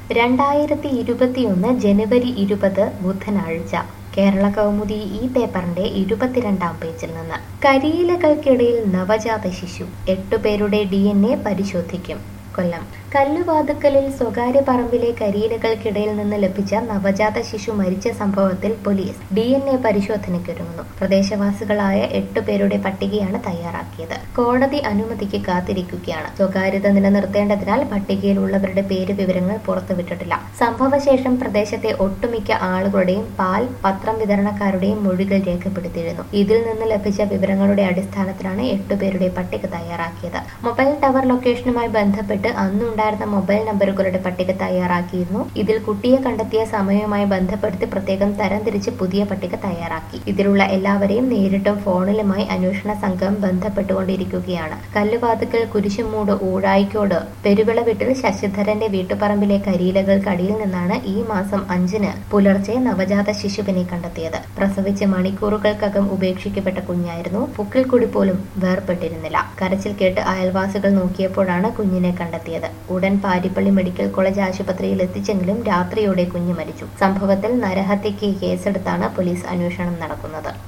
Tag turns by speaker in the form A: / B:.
A: രണ്ടായിരത്തി ഇരുപത്തിയൊന്ന് ജനുവരി ഇരുപത് ബുധനാഴ്ച കേരള കൗമുദി ഈ പേപ്പറിന്റെ ഇരുപത്തിരണ്ടാം പേജിൽ നിന്ന് കരിയിലകൾക്കിടയിൽ നവജാത ശിശു എട്ടുപേരുടെ ഡി എൻ എ പരിശോധിക്കും കൊല്ലം കല്ലുവാതുക്കലിൽ സ്വകാര്യ പറമ്പിലെ കരിയിലകൾക്കിടയിൽ നിന്ന് ലഭിച്ച നവജാത ശിശു മരിച്ച സംഭവത്തിൽ പോലീസ് ഡി എൻ എ പരിശോധനയ്ക്കൊരുങ്ങുന്നു പ്രദേശവാസികളായ എട്ടു പേരുടെ പട്ടികയാണ് തയ്യാറാക്കിയത് കോടതി അനുമതിക്ക് കാത്തിരിക്കുകയാണ് സ്വകാര്യത നിലനിർത്തേണ്ടതിനാൽ പട്ടികയിലുള്ളവരുടെ പേര് വിവരങ്ങൾ പുറത്തുവിട്ടിട്ടില്ല സംഭവശേഷം പ്രദേശത്തെ ഒട്ടുമിക്ക ആളുകളുടെയും പാൽ പത്രം വിതരണക്കാരുടെയും മൊഴികൾ രേഖപ്പെടുത്തിയിരുന്നു ഇതിൽ നിന്ന് ലഭിച്ച വിവരങ്ങളുടെ അടിസ്ഥാനത്തിലാണ് എട്ടുപേരുടെ പട്ടിക തയ്യാറാക്കിയത് മൊബൈൽ ടവർ ലൊക്കേഷനുമായി ബന്ധപ്പെട്ട് അന്നുണ്ടായിരുന്ന മൊബൈൽ നമ്പറുകളുടെ പട്ടിക തയ്യാറാക്കിയിരുന്നു ഇതിൽ കുട്ടിയെ കണ്ടെത്തിയ സമയവുമായി ബന്ധപ്പെടുത്തി പ്രത്യേകം തരംതിരിച്ച് പുതിയ പട്ടിക തയ്യാറാക്കി ഇതിലുള്ള എല്ലാവരെയും നേരിട്ടും ഫോണിലുമായി അന്വേഷണ സംഘം ബന്ധപ്പെട്ടുകൊണ്ടിരിക്കുകയാണ് കല്ലുവാതുക്കൽ കുരിശുമൂട് ഊഴായിക്കോട് പെരുവിള വീട്ടിൽ ശശിധരന്റെ വീട്ടുപറമ്പിലെ കരിയിലകൾക്കടിയിൽ നിന്നാണ് ഈ മാസം അഞ്ചിന് പുലർച്ചെ നവജാത ശിശുവിനെ കണ്ടെത്തിയത് പ്രസവിച്ച് മണിക്കൂറുകൾക്കകം ഉപേക്ഷിക്കപ്പെട്ട കുഞ്ഞായിരുന്നു പുക്കിൽ കുടി പോലും വേർപെട്ടിരുന്നില്ല കരച്ചിൽ കേട്ട് അയൽവാസികൾ നോക്കിയപ്പോഴാണ് കുഞ്ഞിനെ കണ്ടെത്തിയത് ഉടൻ പാരിപ്പള്ളി മെഡിക്കൽ കോളേജ് ആശുപത്രിയിൽ എത്തിച്ചെങ്കിലും രാത്രിയോടെ കുഞ്ഞ് മരിച്ചു സംഭവത്തിൽ നരഹത്യയ്ക്ക് കേസെടുത്താണ് പോലീസ് അന്വേഷണം നടക്കുന്നത്